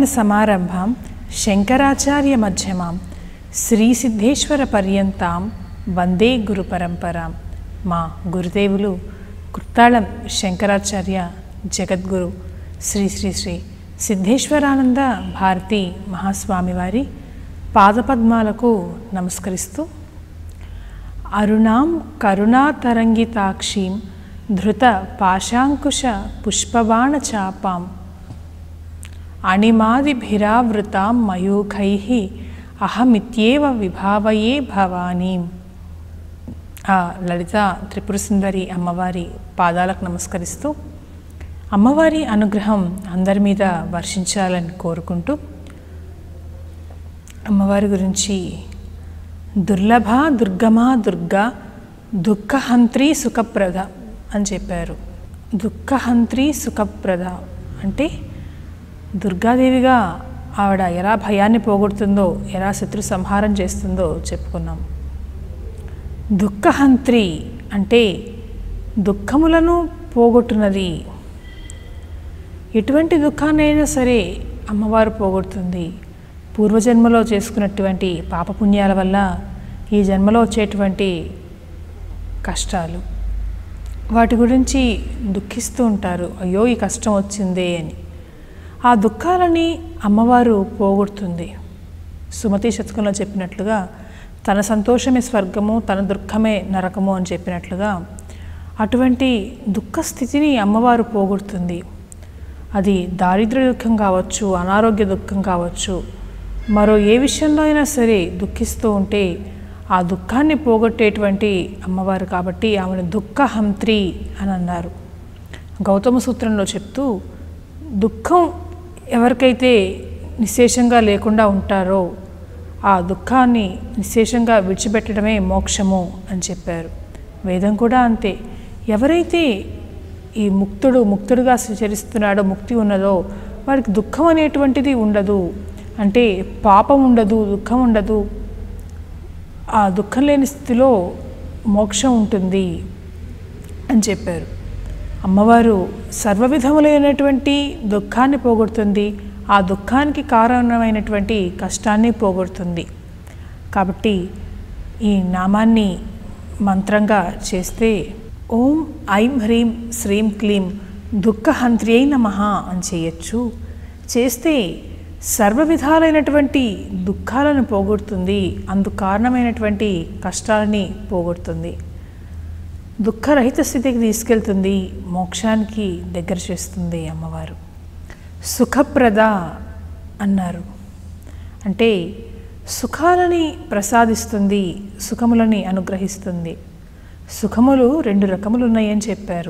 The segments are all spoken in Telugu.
సమారంభాం శంకరాచార్య మధ్యమాం శ్రీసిద్ధేశ్వర పర్యంతాం వందే గురు పరంపరాం మా గురుదేవులు కుర్తాళం శంకరాచార్య జగద్గురు శ్రీ శ్రీ శ్రీ సిద్ధేశ్వరానంద భారతి మహాస్వామి వారి పాదపద్మాలకు నమస్కరిస్తూ అరుణాం కరుణాతరంగితాక్షీం ధృత పాశాంకుశ పుష్పబాణ చాపాం అణిమాదిభిరావృతాం మయూఖై అహమిత్యేవ విభావయే భవానీం ఆ లలిత త్రిపుర సుందరి అమ్మవారి పాదాలకు నమస్కరిస్తూ అమ్మవారి అనుగ్రహం అందరి మీద వర్షించాలని కోరుకుంటూ అమ్మవారి గురించి దుర్లభ దుర్గమా దుర్గా దుఃఖహంత్రి సుఖప్రద అని చెప్పారు దుఃఖహంత్రి సుఖప్రద అంటే దుర్గాదేవిగా ఆవిడ ఎలా భయాన్ని పోగొడుతుందో ఎలా శత్రు సంహారం చేస్తుందో చెప్పుకున్నాం దుఃఖహంత్రి అంటే దుఃఖములను పోగొట్టున్నది ఎటువంటి దుఃఖాన్నైనా సరే అమ్మవారు పోగొడుతుంది పూర్వజన్మలో చేసుకున్నటువంటి పాపపుణ్యాల వల్ల ఈ జన్మలో వచ్చేటువంటి కష్టాలు వాటి గురించి దుఃఖిస్తూ ఉంటారు అయ్యో ఈ కష్టం వచ్చిందే అని ఆ దుఃఖాలని అమ్మవారు పోగొడుతుంది సుమతి శతకంలో చెప్పినట్లుగా తన సంతోషమే స్వర్గము తన దుఃఖమే నరకము అని చెప్పినట్లుగా అటువంటి దుఃఖ స్థితిని అమ్మవారు పోగొడుతుంది అది దారిద్ర్య దుఃఖం కావచ్చు అనారోగ్య దుఃఖం కావచ్చు మరో ఏ విషయంలో అయినా సరే దుఃఖిస్తూ ఉంటే ఆ దుఃఖాన్ని పోగొట్టేటువంటి అమ్మవారు కాబట్టి ఆమెను దుఃఖహంత్రి అని అన్నారు గౌతమ సూత్రంలో చెప్తూ దుఃఖం ఎవరికైతే నిశేషంగా లేకుండా ఉంటారో ఆ దుఃఖాన్ని నిశేషంగా విడిచిపెట్టడమే మోక్షము అని చెప్పారు వేదం కూడా అంతే ఎవరైతే ఈ ముక్తుడు ముక్తుడుగా చరిస్తున్నాడో ముక్తి ఉన్నదో వారికి దుఃఖం అనేటువంటిది ఉండదు అంటే పాపం ఉండదు దుఃఖం ఉండదు ఆ దుఃఖం లేని స్థితిలో మోక్షం ఉంటుంది అని చెప్పారు అమ్మవారు సర్వవిధములైనటువంటి దుఃఖాన్ని పోగొడుతుంది ఆ దుఃఖానికి కారణమైనటువంటి కష్టాన్ని పోగొడుతుంది కాబట్టి ఈ నామాన్ని మంత్రంగా చేస్తే ఓం ఐం హ్రీం శ్రీం క్లీం దుఃఖహంత్ర్యై నమ అని చేయొచ్చు చేస్తే సర్వ విధాలైనటువంటి దుఃఖాలను పోగొడుతుంది అందుకు కారణమైనటువంటి కష్టాలని పోగొడుతుంది దుఃఖరహిత స్థితికి తీసుకెళ్తుంది మోక్షానికి దగ్గర చేస్తుంది అమ్మవారు సుఖప్రద అన్నారు అంటే సుఖాలని ప్రసాదిస్తుంది సుఖములని అనుగ్రహిస్తుంది సుఖములు రెండు రకములు ఉన్నాయని చెప్పారు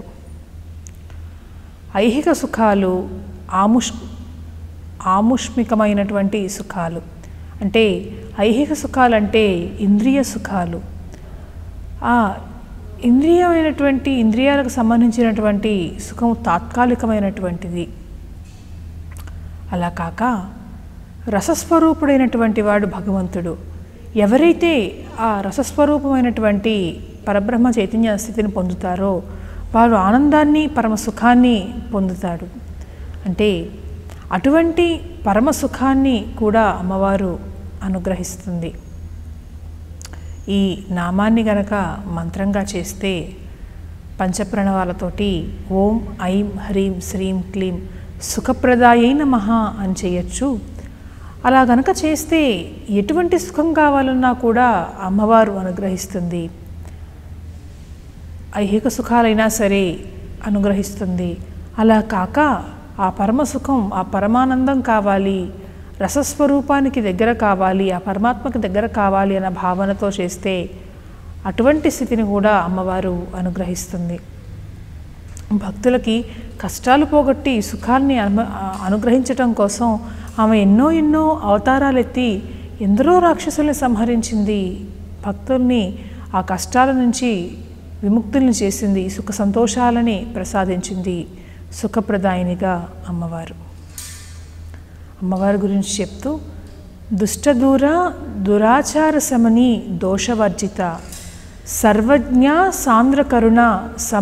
ఐహిక సుఖాలు ఆముష్ ఆముష్మికమైనటువంటి సుఖాలు అంటే ఐహిక సుఖాలు అంటే ఇంద్రియ సుఖాలు ఆ ఇంద్రియమైనటువంటి ఇంద్రియాలకు సంబంధించినటువంటి సుఖం తాత్కాలికమైనటువంటిది అలా కాక రసస్వరూపుడైనటువంటి వాడు భగవంతుడు ఎవరైతే ఆ రసస్వరూపమైనటువంటి పరబ్రహ్మ చైతన్య స్థితిని పొందుతారో వారు ఆనందాన్ని పరమ సుఖాన్ని పొందుతాడు అంటే అటువంటి పరమ సుఖాన్ని కూడా అమ్మవారు అనుగ్రహిస్తుంది ఈ నామాన్ని గనక మంత్రంగా చేస్తే పంచప్రణవాలతోటి ఓం ఐం హ్రీం శ్రీం క్లీం సుఖప్రదాయై నమః అని చేయొచ్చు అలా గనక చేస్తే ఎటువంటి సుఖం కావాలన్నా కూడా అమ్మవారు అనుగ్రహిస్తుంది ఐహిక సుఖాలైనా సరే అనుగ్రహిస్తుంది అలా కాక ఆ పరమ సుఖం ఆ పరమానందం కావాలి రసస్వరూపానికి దగ్గర కావాలి ఆ పరమాత్మకి దగ్గర కావాలి అన్న భావనతో చేస్తే అటువంటి స్థితిని కూడా అమ్మవారు అనుగ్రహిస్తుంది భక్తులకి కష్టాలు పోగొట్టి సుఖాన్ని అను అనుగ్రహించటం కోసం ఆమె ఎన్నో ఎన్నో అవతారాలు ఎత్తి ఎందరో రాక్షసుల్ని సంహరించింది భక్తుల్ని ఆ కష్టాల నుంచి విముక్తుల్ని చేసింది సుఖ సంతోషాలని ప్రసాదించింది సుఖప్రదాయినిగా అమ్మవారు అమ్మవారి గురించి చెప్తూ దుష్టదూర దురాచార సమని దోషవర్జిత సర్వజ్ఞ సాంద్ర కరుణ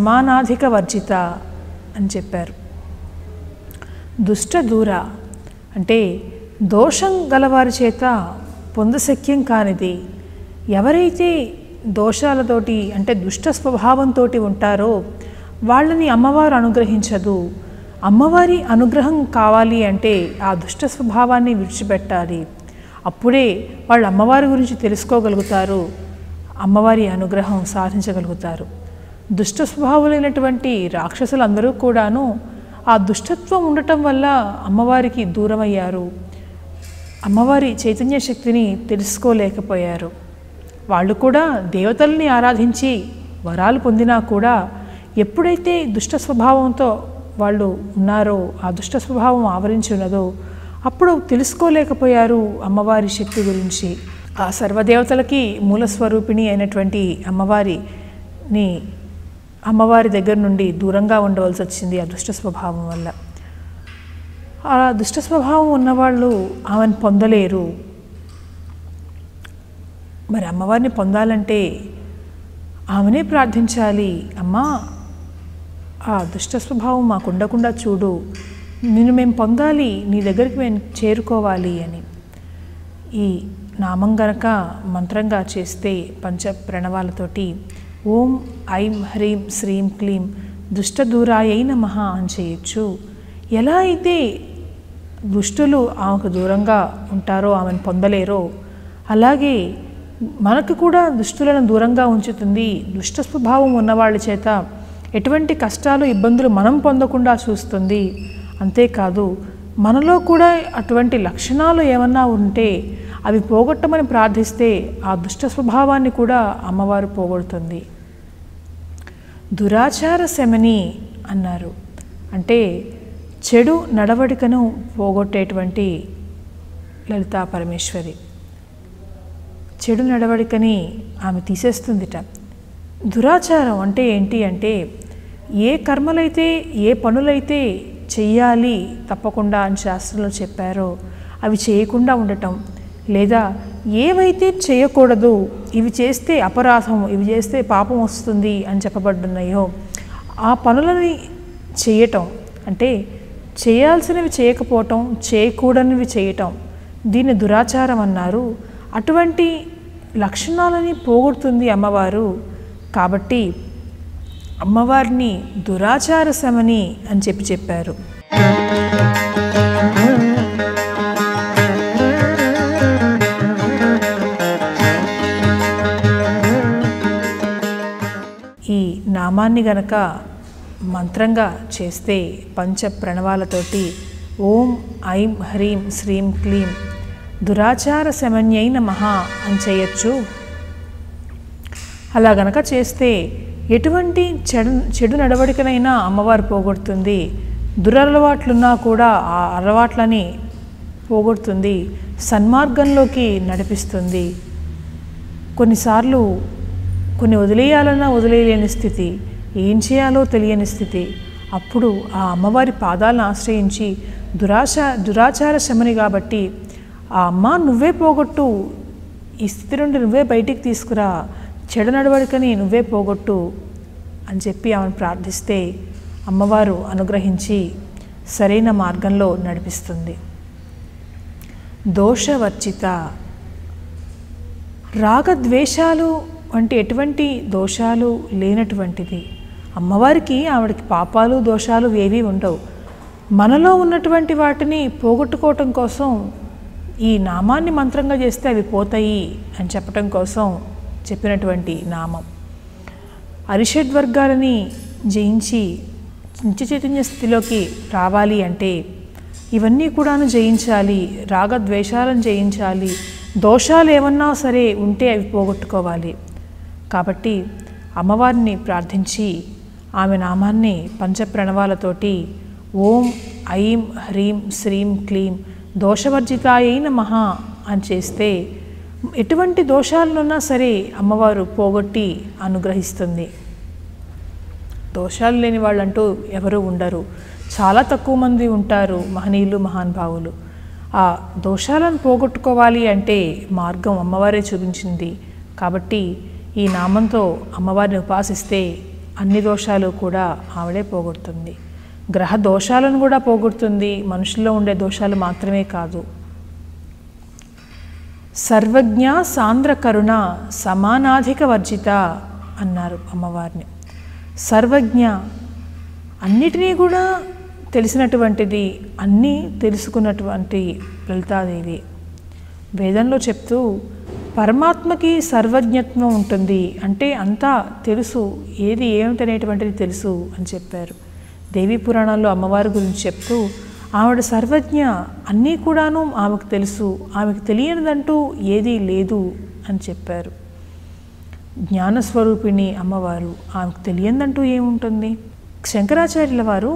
సమానాధిక వర్జిత అని చెప్పారు దుష్ట దూర అంటే దోషం గలవారి చేత పొందశక్యం కానిది ఎవరైతే దోషాలతోటి అంటే దుష్ట స్వభావంతో ఉంటారో వాళ్ళని అమ్మవారు అనుగ్రహించదు అమ్మవారి అనుగ్రహం కావాలి అంటే ఆ దుష్ట స్వభావాన్ని విడిచిపెట్టాలి అప్పుడే వాళ్ళు అమ్మవారి గురించి తెలుసుకోగలుగుతారు అమ్మవారి అనుగ్రహం సాధించగలుగుతారు దుష్ట స్వభావులైనటువంటి రాక్షసులందరూ కూడాను ఆ దుష్టత్వం ఉండటం వల్ల అమ్మవారికి దూరమయ్యారు అమ్మవారి చైతన్య శక్తిని తెలుసుకోలేకపోయారు వాళ్ళు కూడా దేవతల్ని ఆరాధించి వరాలు పొందినా కూడా ఎప్పుడైతే దుష్ట స్వభావంతో వాళ్ళు ఉన్నారో ఆ దుష్ట స్వభావం ఆవరించి ఉన్నదో అప్పుడు తెలుసుకోలేకపోయారు అమ్మవారి శక్తి గురించి ఆ సర్వదేవతలకి మూలస్వరూపిణి అయినటువంటి అమ్మవారిని అమ్మవారి దగ్గర నుండి దూరంగా ఉండవలసి వచ్చింది ఆ దుష్ట స్వభావం వల్ల ఆ దుష్ట స్వభావం ఉన్నవాళ్ళు ఆమెను పొందలేరు మరి అమ్మవారిని పొందాలంటే ఆమెనే ప్రార్థించాలి అమ్మా ఆ దుష్ట స్వభావం మాకు ఉండకుండా చూడు నిన్ను మేము పొందాలి నీ దగ్గరికి మేము చేరుకోవాలి అని ఈ నామం గనక మంత్రంగా చేస్తే పంచ ప్రణవాలతోటి ఓం ఐం హ్రీం శ్రీం క్లీం దుష్టదూరాయై నమః అని చేయొచ్చు ఎలా అయితే దుష్టులు ఆమెకు దూరంగా ఉంటారో ఆమెను పొందలేరో అలాగే మనకు కూడా దుష్టులను దూరంగా ఉంచుతుంది దుష్ట స్వభావం ఉన్నవాళ్ళ చేత ఎటువంటి కష్టాలు ఇబ్బందులు మనం పొందకుండా చూస్తుంది అంతేకాదు మనలో కూడా అటువంటి లక్షణాలు ఏమన్నా ఉంటే అవి పోగొట్టమని ప్రార్థిస్తే ఆ దుష్ట స్వభావాన్ని కూడా అమ్మవారు పోగొడుతుంది దురాచార శమని అన్నారు అంటే చెడు నడవడికను పోగొట్టేటువంటి లలితా పరమేశ్వరి చెడు నడవడికని ఆమె తీసేస్తుందిట దురాచారం అంటే ఏంటి అంటే ఏ కర్మలైతే ఏ పనులైతే చెయ్యాలి తప్పకుండా అని శాస్త్రంలో చెప్పారో అవి చేయకుండా ఉండటం లేదా ఏవైతే చేయకూడదు ఇవి చేస్తే అపరాధం ఇవి చేస్తే పాపం వస్తుంది అని చెప్పబడున్నాయో ఆ పనులని చేయటం అంటే చేయాల్సినవి చేయకపోవటం చేయకూడనివి చేయటం దీన్ని దురాచారం అన్నారు అటువంటి లక్షణాలని పోగొడుతుంది అమ్మవారు కాబట్టి అమ్మవారిని దురాచార శమని అని చెప్పి చెప్పారు ఈ నామాన్ని గనక మంత్రంగా చేస్తే పంచ ప్రణవాలతోటి ఓం ఐం హ్రీం శ్రీం క్లీం దురాచార శమన్యైన మహా అని చేయొచ్చు అలా గనక చేస్తే ఎటువంటి చెడు చెడు నడవడికనైనా అమ్మవారు పోగొడుతుంది దురలవాట్లున్నా కూడా ఆ అలవాట్లని పోగొడుతుంది సన్మార్గంలోకి నడిపిస్తుంది కొన్నిసార్లు కొన్ని వదిలేయాలన్నా వదిలేయలేని స్థితి ఏం చేయాలో తెలియని స్థితి అప్పుడు ఆ అమ్మవారి పాదాలను ఆశ్రయించి దురాశ దురాచార శమని కాబట్టి ఆ అమ్మ నువ్వే పోగొట్టు ఈ స్థితి నుండి నువ్వే బయటికి తీసుకురా చెడు నడవడికని నువ్వే పోగొట్టు అని చెప్పి ఆమెను ప్రార్థిస్తే అమ్మవారు అనుగ్రహించి సరైన మార్గంలో నడిపిస్తుంది దోషవర్జిత రాగద్వేషాలు వంటి ఎటువంటి దోషాలు లేనటువంటిది అమ్మవారికి ఆవిడకి పాపాలు దోషాలు ఏవీ ఉండవు మనలో ఉన్నటువంటి వాటిని పోగొట్టుకోవటం కోసం ఈ నామాన్ని మంత్రంగా చేస్తే అవి పోతాయి అని చెప్పటం కోసం చెప్పినటువంటి నామం అరిషడ్ వర్గాలని జయించి నిత్య చైతన్య స్థితిలోకి రావాలి అంటే ఇవన్నీ కూడాను జయించాలి రాగద్వేషాలను జయించాలి దోషాలు ఏమన్నా సరే ఉంటే అవి పోగొట్టుకోవాలి కాబట్టి అమ్మవారిని ప్రార్థించి ఆమె నామాన్ని పంచప్రణవాలతోటి ఓం ఐం హ్రీం శ్రీం క్లీం దోషవర్జితాయై నమః అని చేస్తే ఎటువంటి దోషాలనున్నా సరే అమ్మవారు పోగొట్టి అనుగ్రహిస్తుంది దోషాలు లేని వాళ్ళంటూ ఎవరు ఉండరు చాలా తక్కువ మంది ఉంటారు మహనీయులు మహానుభావులు ఆ దోషాలను పోగొట్టుకోవాలి అంటే మార్గం అమ్మవారే చూపించింది కాబట్టి ఈ నామంతో అమ్మవారిని ఉపాసిస్తే అన్ని దోషాలు కూడా ఆవిడే పోగొడుతుంది గ్రహ దోషాలను కూడా పోగొడుతుంది మనుషుల్లో ఉండే దోషాలు మాత్రమే కాదు సర్వజ్ఞ సాంద్ర కరుణ సమానాధిక వర్జిత అన్నారు అమ్మవారిని సర్వజ్ఞ అన్నిటినీ కూడా తెలిసినటువంటిది అన్నీ తెలుసుకున్నటువంటి లలితాదేవి వేదంలో చెప్తూ పరమాత్మకి సర్వజ్ఞత్వం ఉంటుంది అంటే అంతా తెలుసు ఏది ఏమిటనేటువంటిది తెలుసు అని చెప్పారు దేవీ పురాణాల్లో అమ్మవారి గురించి చెప్తూ ఆవిడ సర్వజ్ఞ అన్నీ కూడాను ఆమెకు తెలుసు ఆమెకు తెలియనిదంటూ ఏదీ లేదు అని చెప్పారు జ్ఞానస్వరూపిణి అమ్మవారు ఆమెకు తెలియదంటూ ఏముంటుంది శంకరాచార్యుల వారు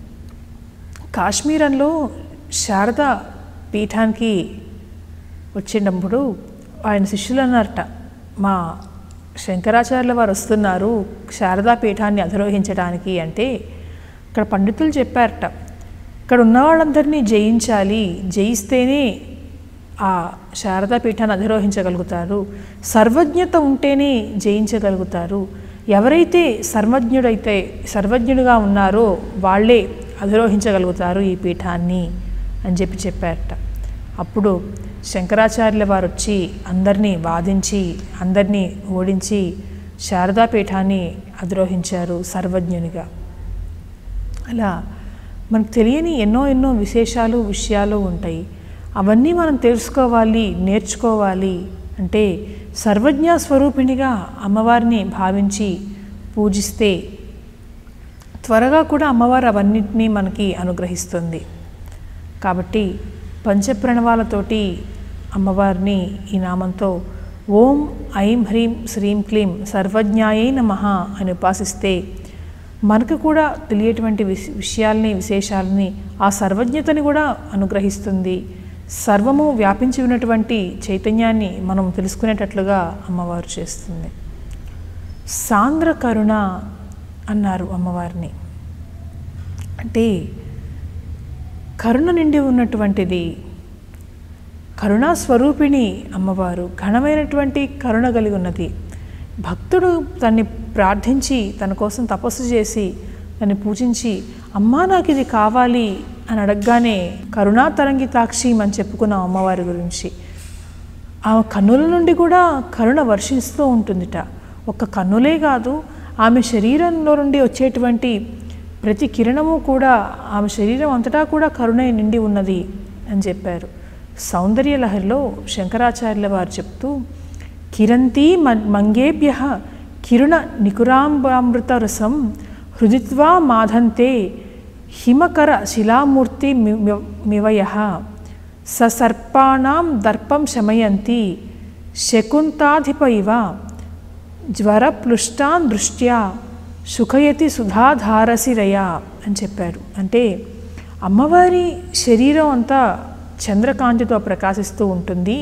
కాశ్మీరంలో శారద పీఠానికి వచ్చినప్పుడు ఆయన శిష్యులు అన్నారట మా శంకరాచార్యుల వారు వస్తున్నారు శారదా పీఠాన్ని అధిరోహించడానికి అంటే ఇక్కడ పండితులు చెప్పారట ఇక్కడ ఉన్న వాళ్ళందరినీ జయించాలి జయిస్తేనే ఆ శారదా పీఠాన్ని అధిరోహించగలుగుతారు సర్వజ్ఞత ఉంటేనే జయించగలుగుతారు ఎవరైతే సర్వజ్ఞుడైతే సర్వజ్ఞుడిగా ఉన్నారో వాళ్ళే అధిరోహించగలుగుతారు ఈ పీఠాన్ని అని చెప్పి చెప్పారట అప్పుడు శంకరాచార్యుల వారు వచ్చి అందరినీ వాదించి అందరినీ ఓడించి శారదా పీఠాన్ని అధిరోహించారు సర్వజ్ఞునిగా అలా మనకు తెలియని ఎన్నో ఎన్నో విశేషాలు విషయాలు ఉంటాయి అవన్నీ మనం తెలుసుకోవాలి నేర్చుకోవాలి అంటే సర్వజ్ఞ స్వరూపిణిగా అమ్మవారిని భావించి పూజిస్తే త్వరగా కూడా అమ్మవారు అవన్నిటినీ మనకి అనుగ్రహిస్తుంది కాబట్టి పంచప్రణవాలతోటి అమ్మవారిని ఈ నామంతో ఓం ఐం హ్రీం శ్రీం క్లీం సర్వజ్ఞాయై నమః అని ఉపాసిస్తే మనకు కూడా తెలియటువంటి విష విషయాల్ని విశేషాలని ఆ సర్వజ్ఞతని కూడా అనుగ్రహిస్తుంది సర్వము వ్యాపించి ఉన్నటువంటి చైతన్యాన్ని మనం తెలుసుకునేటట్లుగా అమ్మవారు చేస్తుంది సాంద్ర కరుణ అన్నారు అమ్మవారిని అంటే కరుణ నిండి ఉన్నటువంటిది కరుణా స్వరూపిణి అమ్మవారు ఘనమైనటువంటి కరుణ కలిగి ఉన్నది భక్తుడు తన్ని ప్రార్థించి తన కోసం తపస్సు చేసి తన్ని పూజించి అమ్మా నాకు ఇది కావాలి అని అడగగానే కరుణా తరంగితాక్షి అని చెప్పుకున్నాం అమ్మవారి గురించి ఆ కన్నుల నుండి కూడా కరుణ వర్షిస్తూ ఉంటుందిట ఒక్క కన్నులే కాదు ఆమె శరీరంలో నుండి వచ్చేటువంటి ప్రతి కిరణము కూడా ఆమె శరీరం అంతటా కూడా కరుణ నిండి ఉన్నది అని చెప్పారు సౌందర్య లహరిలో శంకరాచార్యుల వారు చెప్తూ కిరంతి మంగేభ్య కిరుణ నికురాంబామృత రసం హృదిత్వా మాధంతే హిమకర శిలామూర్తి మివయ ససర్పాణం దర్పం శమయంతి శకుంతాధిప ఇవ జ్వరప్లుష్టాన్ దృష్ట్యా సుఖయతి సుధాధారసిరయ అని చెప్పారు అంటే అమ్మవారి శరీరం అంతా చంద్రకాంతితో ప్రకాశిస్తూ ఉంటుంది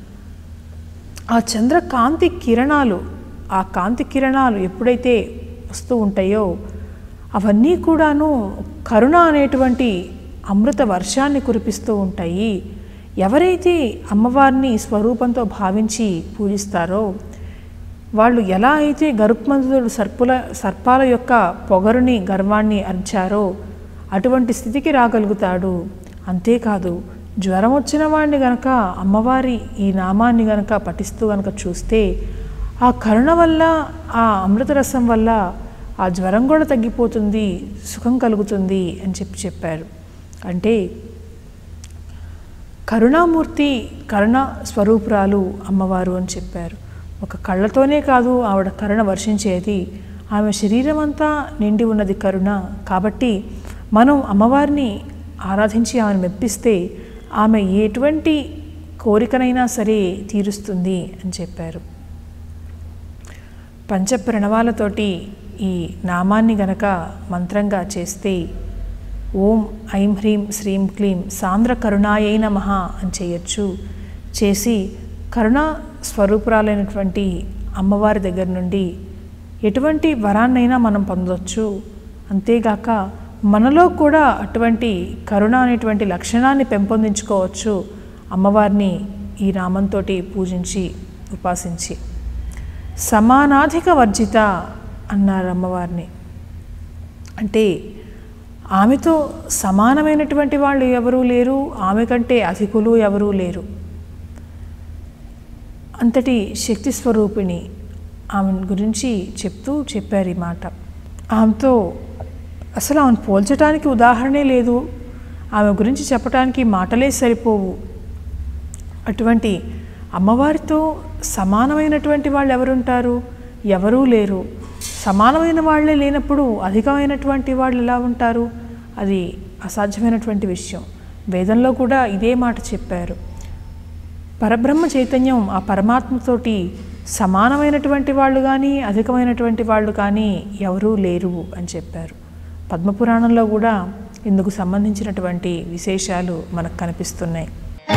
ఆ చంద్రకాంతి కిరణాలు ఆ కాంతి కిరణాలు ఎప్పుడైతే వస్తూ ఉంటాయో అవన్నీ కూడాను కరుణ అనేటువంటి అమృత వర్షాన్ని కురిపిస్తూ ఉంటాయి ఎవరైతే అమ్మవారిని స్వరూపంతో భావించి పూజిస్తారో వాళ్ళు ఎలా అయితే గరుత్మంతుడు సర్పుల సర్పాల యొక్క పొగరుని గర్వాన్ని అర్చారో అటువంటి స్థితికి రాగలుగుతాడు అంతేకాదు జ్వరం వచ్చిన వాడిని గనక అమ్మవారి ఈ నామాన్ని గనక పఠిస్తూ గనక చూస్తే ఆ కరుణ వల్ల ఆ అమృతరసం వల్ల ఆ జ్వరం కూడా తగ్గిపోతుంది సుఖం కలుగుతుంది అని చెప్పి చెప్పారు అంటే కరుణామూర్తి కరుణ స్వరూపురాలు అమ్మవారు అని చెప్పారు ఒక కళ్ళతోనే కాదు ఆవిడ కరుణ వర్షించేది ఆమె శరీరం అంతా నిండి ఉన్నది కరుణ కాబట్టి మనం అమ్మవారిని ఆరాధించి ఆమెను మెప్పిస్తే ఆమె ఎటువంటి కోరికనైనా సరే తీరుస్తుంది అని చెప్పారు పంచప్రణవాలతోటి ఈ నామాన్ని గనక మంత్రంగా చేస్తే ఓం ఐం హ్రీం శ్రీం క్లీం సాంద్ర కరుణాయై నమః అని చేయొచ్చు చేసి కరుణా స్వరూపురాలైనటువంటి అమ్మవారి దగ్గర నుండి ఎటువంటి వరాన్నైనా మనం పొందొచ్చు అంతేగాక మనలో కూడా అటువంటి కరుణ అనేటువంటి లక్షణాన్ని పెంపొందించుకోవచ్చు అమ్మవారిని ఈ నామంతో పూజించి ఉపాసించి సమానాధిక వర్జిత అన్నారు అమ్మవారిని అంటే ఆమెతో సమానమైనటువంటి వాళ్ళు ఎవరూ లేరు ఆమె కంటే అధికులు ఎవరూ లేరు అంతటి శక్తి స్వరూపిణి ఆమె గురించి చెప్తూ చెప్పారు ఈ మాట ఆమెతో అసలు ఆమెను పోల్చడానికి ఉదాహరణే లేదు ఆమె గురించి చెప్పడానికి మాటలే సరిపోవు అటువంటి అమ్మవారితో సమానమైనటువంటి వాళ్ళు ఎవరుంటారు ఎవరూ లేరు సమానమైన వాళ్ళే లేనప్పుడు అధికమైనటువంటి వాళ్ళు ఎలా ఉంటారు అది అసాధ్యమైనటువంటి విషయం వేదంలో కూడా ఇదే మాట చెప్పారు పరబ్రహ్మ చైతన్యం ఆ పరమాత్మతోటి సమానమైనటువంటి వాళ్ళు కానీ అధికమైనటువంటి వాళ్ళు కానీ ఎవరూ లేరు అని చెప్పారు పద్మపురాణంలో కూడా ఇందుకు సంబంధించినటువంటి విశేషాలు మనకు కనిపిస్తున్నాయి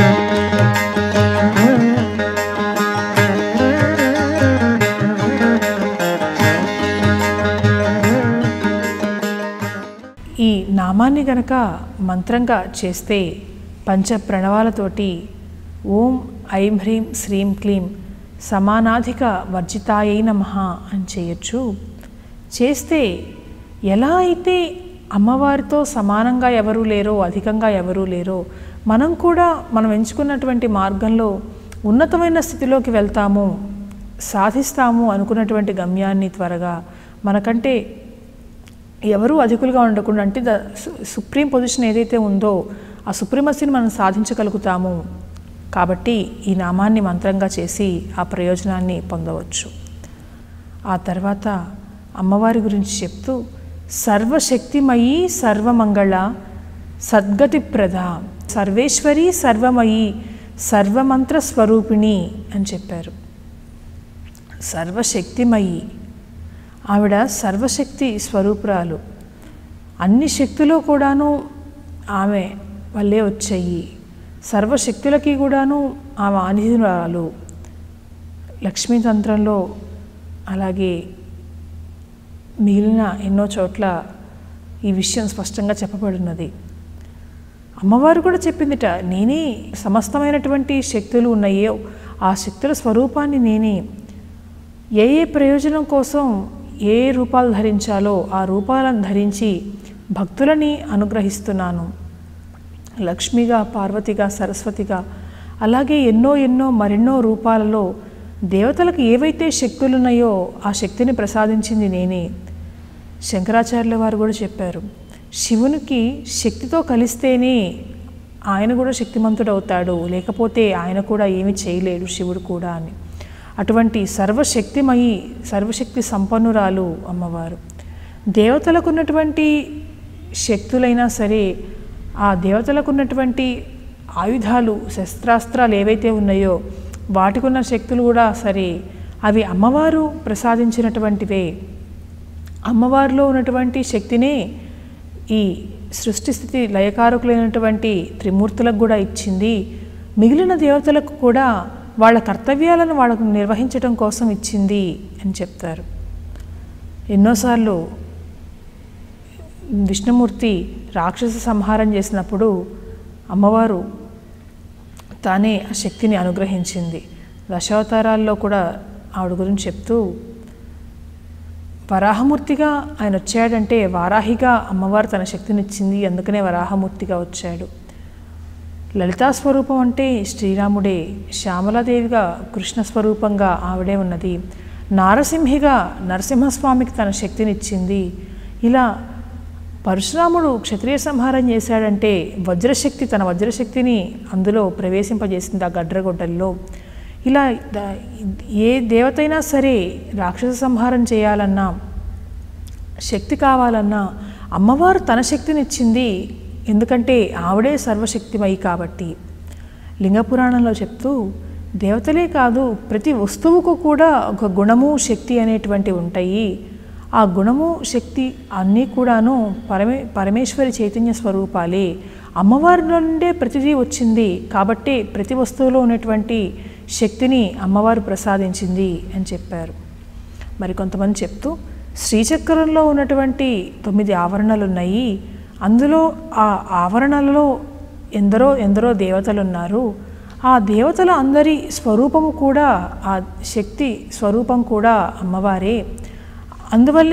ఈ నామాన్ని గనక మంత్రంగా చేస్తే పంచ ప్రణవాలతోటి ఓం ఐం హ్రీం శ్రీం క్లీం సమానాధిక వర్జితాయై నమః అని చేయొచ్చు చేస్తే ఎలా అయితే అమ్మవారితో సమానంగా ఎవరూ లేరో అధికంగా ఎవరూ లేరో మనం కూడా మనం ఎంచుకున్నటువంటి మార్గంలో ఉన్నతమైన స్థితిలోకి వెళ్తాము సాధిస్తాము అనుకున్నటువంటి గమ్యాన్ని త్వరగా మనకంటే ఎవరూ అధికులుగా ఉండకుండా అంటే ద సు- సుప్రీం పొజిషన్ ఏదైతే ఉందో ఆ సుప్రీమసీని మనం సాధించగలుగుతాము కాబట్టి ఈ నామాన్ని మంత్రంగా చేసి ఆ ప్రయోజనాన్ని పొందవచ్చు ఆ తర్వాత అమ్మవారి గురించి చెప్తూ సర్వశక్తిమయీ సర్వమంగళ సద్గతి ప్రద సర్వేశ్వరి సర్వమయి సర్వమంత్ర స్వరూపిణి అని చెప్పారు సర్వశక్తిమయి ఆవిడ సర్వశక్తి స్వరూపురాలు అన్ని శక్తులు కూడాను ఆమె వల్లే వచ్చాయి సర్వశక్తులకి కూడాను ఆమె ఆనిధురాలు లక్ష్మీతంత్రంలో అలాగే మిగిలిన ఎన్నో చోట్ల ఈ విషయం స్పష్టంగా చెప్పబడినది అమ్మవారు కూడా చెప్పిందిట నేనే సమస్తమైనటువంటి శక్తులు ఉన్నాయో ఆ శక్తుల స్వరూపాన్ని నేనే ఏ ఏ ప్రయోజనం కోసం ఏ ఏ రూపాలు ధరించాలో ఆ రూపాలను ధరించి భక్తులని అనుగ్రహిస్తున్నాను లక్ష్మిగా పార్వతిగా సరస్వతిగా అలాగే ఎన్నో ఎన్నో మరెన్నో రూపాలలో దేవతలకు ఏవైతే శక్తులున్నాయో ఆ శక్తిని ప్రసాదించింది నేనే శంకరాచార్యుల వారు కూడా చెప్పారు శివునికి శక్తితో కలిస్తేనే ఆయన కూడా శక్తిమంతుడు అవుతాడు లేకపోతే ఆయన కూడా ఏమీ చేయలేడు శివుడు కూడా అని అటువంటి సర్వశక్తిమయి సర్వశక్తి సంపన్నురాలు అమ్మవారు దేవతలకు ఉన్నటువంటి శక్తులైనా సరే ఆ దేవతలకు ఉన్నటువంటి ఆయుధాలు శస్త్రాస్త్రాలు ఏవైతే ఉన్నాయో వాటికి ఉన్న శక్తులు కూడా సరే అవి అమ్మవారు ప్రసాదించినటువంటివే అమ్మవారిలో ఉన్నటువంటి శక్తినే ఈ సృష్టి స్థితి లయకారకులైనటువంటి త్రిమూర్తులకు కూడా ఇచ్చింది మిగిలిన దేవతలకు కూడా వాళ్ళ కర్తవ్యాలను వాళ్ళకు నిర్వహించడం కోసం ఇచ్చింది అని చెప్తారు ఎన్నోసార్లు విష్ణుమూర్తి రాక్షస సంహారం చేసినప్పుడు అమ్మవారు తానే ఆ శక్తిని అనుగ్రహించింది దశావతారాల్లో కూడా ఆవిడ గురించి చెప్తూ వరాహమూర్తిగా ఆయన వచ్చాడంటే వారాహిగా అమ్మవారు తన శక్తినిచ్చింది అందుకనే వరాహమూర్తిగా వచ్చాడు లలితా స్వరూపం అంటే శ్రీరాముడే శ్యామలాదేవిగా కృష్ణ స్వరూపంగా ఆవిడే ఉన్నది నారసింహిగా నరసింహస్వామికి తన శక్తినిచ్చింది ఇలా పరశురాముడు క్షత్రియ సంహారం చేశాడంటే వజ్రశక్తి తన వజ్రశక్తిని అందులో ప్రవేశింపజేసింది ఆ గడ్రగొడ్డల్లో ఇలా ద- ఏ దేవతైనా సరే రాక్షస సంహారం చేయాలన్నా శక్తి కావాలన్నా అమ్మవారు తన శక్తినిచ్చింది ఎందుకంటే ఆవిడే సర్వశక్తిమయి కాబట్టి లింగపురాణంలో చెప్తూ దేవతలే కాదు ప్రతి వస్తువుకు కూడా ఒక గుణము శక్తి అనేటువంటివి ఉంటాయి ఆ గుణము శక్తి అన్నీ కూడాను పరమే పరమేశ్వరి చైతన్య స్వరూపాలే అమ్మవారి నుండే ప్రతిదీ వచ్చింది కాబట్టి ప్రతి వస్తువులో ఉన్నటువంటి శక్తిని అమ్మవారు ప్రసాదించింది అని చెప్పారు మరి కొంతమంది చెప్తూ శ్రీచక్రంలో ఉన్నటువంటి తొమ్మిది ఆవరణలు ఉన్నాయి అందులో ఆ ఆవరణలలో ఎందరో ఎందరో దేవతలు ఉన్నారు ఆ దేవతల అందరి స్వరూపము కూడా ఆ శక్తి స్వరూపం కూడా అమ్మవారే అందువల్లే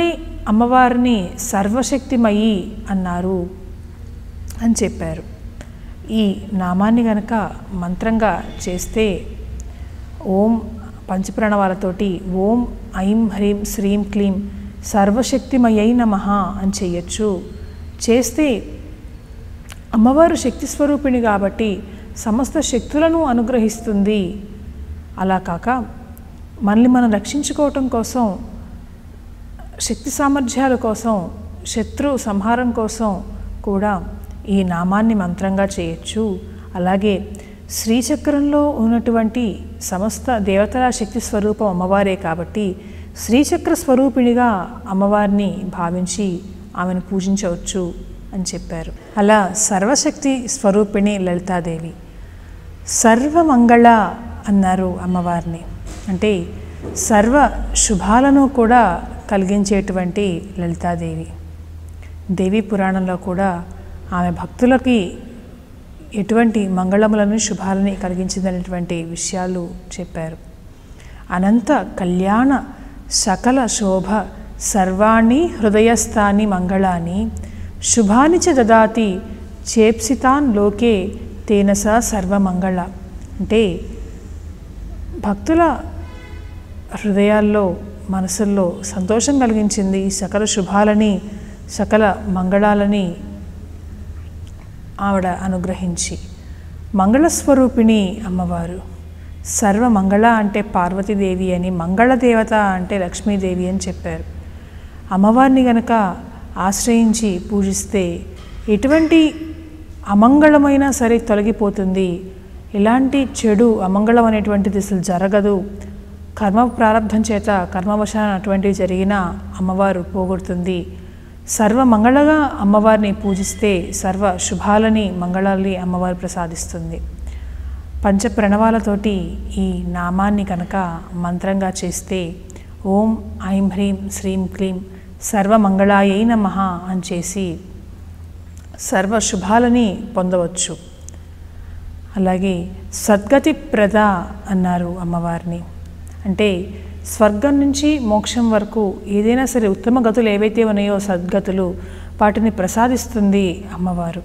అమ్మవారిని సర్వశక్తిమయి అన్నారు అని చెప్పారు ఈ నామాన్ని గనక మంత్రంగా చేస్తే ఓం పంచప్రణవాలతోటి ఓం ఐం హ్రీం శ్రీం క్లీం సర్వశక్తిమయై నమః అని చెయ్యొచ్చు చేస్తే అమ్మవారు శక్తి స్వరూపిణి కాబట్టి సమస్త శక్తులను అనుగ్రహిస్తుంది అలా కాక మనల్ని మనం రక్షించుకోవటం కోసం శక్తి సామర్థ్యాల కోసం శత్రు సంహారం కోసం కూడా ఈ నామాన్ని మంత్రంగా చేయొచ్చు అలాగే శ్రీచక్రంలో ఉన్నటువంటి సమస్త దేవతల శక్తి స్వరూపం అమ్మవారే కాబట్టి శ్రీచక్ర స్వరూపిణిగా అమ్మవారిని భావించి ఆమెను పూజించవచ్చు అని చెప్పారు అలా సర్వశక్తి స్వరూపిణి లలితాదేవి సర్వమంగళ అన్నారు అమ్మవారిని అంటే సర్వ శుభాలను కూడా కలిగించేటువంటి లలితాదేవి దేవి పురాణంలో కూడా ఆమె భక్తులకి ఎటువంటి మంగళములను శుభాలని కలిగించిందనేటువంటి విషయాలు చెప్పారు అనంత కళ్యాణ సకల శోభ సర్వాణి హృదయస్థాని మంగళాని శుభాని చ దదాతి చేప్సితాన్ లోకే తేనస సర్వమంగళ అంటే భక్తుల హృదయాల్లో మనసుల్లో సంతోషం కలిగించింది సకల శుభాలని సకల మంగళాలని ఆవిడ అనుగ్రహించి మంగళస్వరూపిణి అమ్మవారు సర్వమంగళ అంటే పార్వతీదేవి అని మంగళదేవత అంటే లక్ష్మీదేవి అని చెప్పారు అమ్మవారిని గనక ఆశ్రయించి పూజిస్తే ఎటువంటి అమంగళమైనా సరే తొలగిపోతుంది ఎలాంటి చెడు అమంగళం అనేటువంటిది అసలు జరగదు కర్మ ప్రారంభం చేత కర్మవశాన అటువంటివి జరిగినా అమ్మవారు పోగొడుతుంది సర్వ మంగళగా అమ్మవారిని పూజిస్తే సర్వ శుభాలని మంగళాలని అమ్మవారు ప్రసాదిస్తుంది పంచ ప్రణవాలతోటి ఈ నామాన్ని కనుక మంత్రంగా చేస్తే ఓం ఐం హ్రీం శ్రీం క్లీం సర్వమంగళాయై నమః అని చేసి సర్వ శుభాలని పొందవచ్చు అలాగే సద్గతి ప్రద అన్నారు అమ్మవారిని అంటే స్వర్గం నుంచి మోక్షం వరకు ఏదైనా సరే ఉత్తమ గతులు ఏవైతే ఉన్నాయో సద్గతులు వాటిని ప్రసాదిస్తుంది అమ్మవారు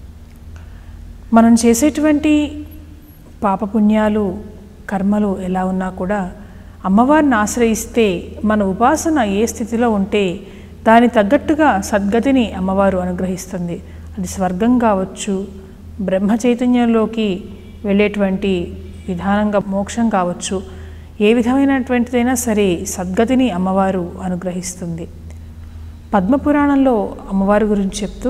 మనం చేసేటువంటి పాపపుణ్యాలు కర్మలు ఎలా ఉన్నా కూడా అమ్మవారిని ఆశ్రయిస్తే మన ఉపాసన ఏ స్థితిలో ఉంటే దాని తగ్గట్టుగా సద్గతిని అమ్మవారు అనుగ్రహిస్తుంది అది స్వర్గం కావచ్చు బ్రహ్మ చైతన్యంలోకి వెళ్ళేటువంటి విధానంగా మోక్షం కావచ్చు ఏ విధమైనటువంటిదైనా సరే సద్గతిని అమ్మవారు అనుగ్రహిస్తుంది పద్మపురాణంలో అమ్మవారి గురించి చెప్తూ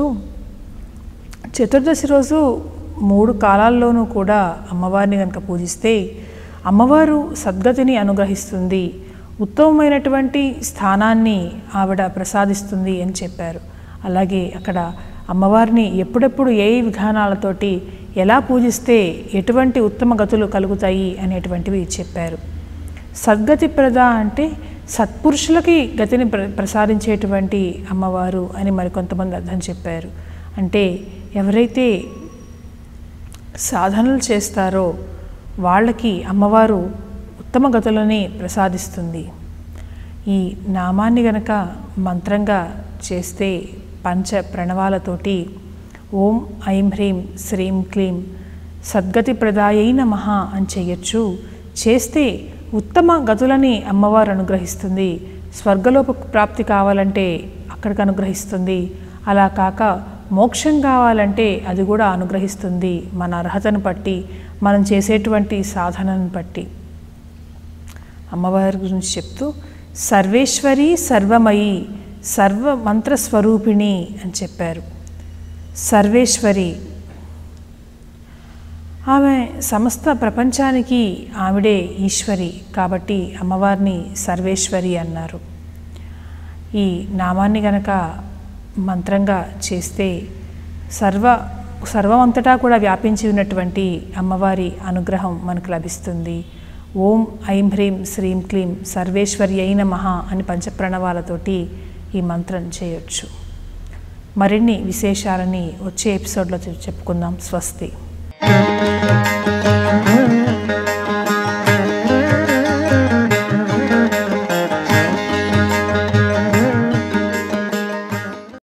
చతుర్దశి రోజు మూడు కాలాల్లోనూ కూడా అమ్మవారిని కనుక పూజిస్తే అమ్మవారు సద్గతిని అనుగ్రహిస్తుంది ఉత్తమమైనటువంటి స్థానాన్ని ఆవిడ ప్రసాదిస్తుంది అని చెప్పారు అలాగే అక్కడ అమ్మవారిని ఎప్పుడెప్పుడు ఏ విధానాలతోటి ఎలా పూజిస్తే ఎటువంటి ఉత్తమ గతులు కలుగుతాయి అనేటువంటివి చెప్పారు సద్గతి ప్రద అంటే సత్పురుషులకి గతిని ప్ర ప్రసాదించేటువంటి అమ్మవారు అని మరికొంతమంది అర్థం చెప్పారు అంటే ఎవరైతే సాధనలు చేస్తారో వాళ్ళకి అమ్మవారు ఉత్తమ గతులని ప్రసాదిస్తుంది ఈ నామాన్ని గనక మంత్రంగా చేస్తే పంచ ప్రణవాలతోటి ఓం ఐం హ్రీం శ్రీం క్లీం సద్గతి ప్రదాయై నమః అని చెయ్యొచ్చు చేస్తే ఉత్తమ గతులని అమ్మవారు అనుగ్రహిస్తుంది స్వర్గలోప ప్రాప్తి కావాలంటే అక్కడికి అనుగ్రహిస్తుంది అలా కాక మోక్షం కావాలంటే అది కూడా అనుగ్రహిస్తుంది మన అర్హతను బట్టి మనం చేసేటువంటి సాధనను బట్టి అమ్మవారి గురించి చెప్తూ సర్వేశ్వరి సర్వమయి సర్వ మంత్రస్వరూపిణి అని చెప్పారు సర్వేశ్వరి ఆమె సమస్త ప్రపంచానికి ఆవిడే ఈశ్వరి కాబట్టి అమ్మవారిని సర్వేశ్వరి అన్నారు ఈ నామాన్ని గనక మంత్రంగా చేస్తే సర్వ సర్వమంతటా కూడా వ్యాపించి ఉన్నటువంటి అమ్మవారి అనుగ్రహం మనకు లభిస్తుంది ఓం ఐం హ్రీం శ్రీం క్లీం సర్వేశ్వరి అయిన మహా అని పంచప్రణవాలతోటి ఈ మంత్రం చేయొచ్చు మరిన్ని విశేషాలని వచ్చే ఎపిసోడ్లో చెప్పుకుందాం స్వస్తి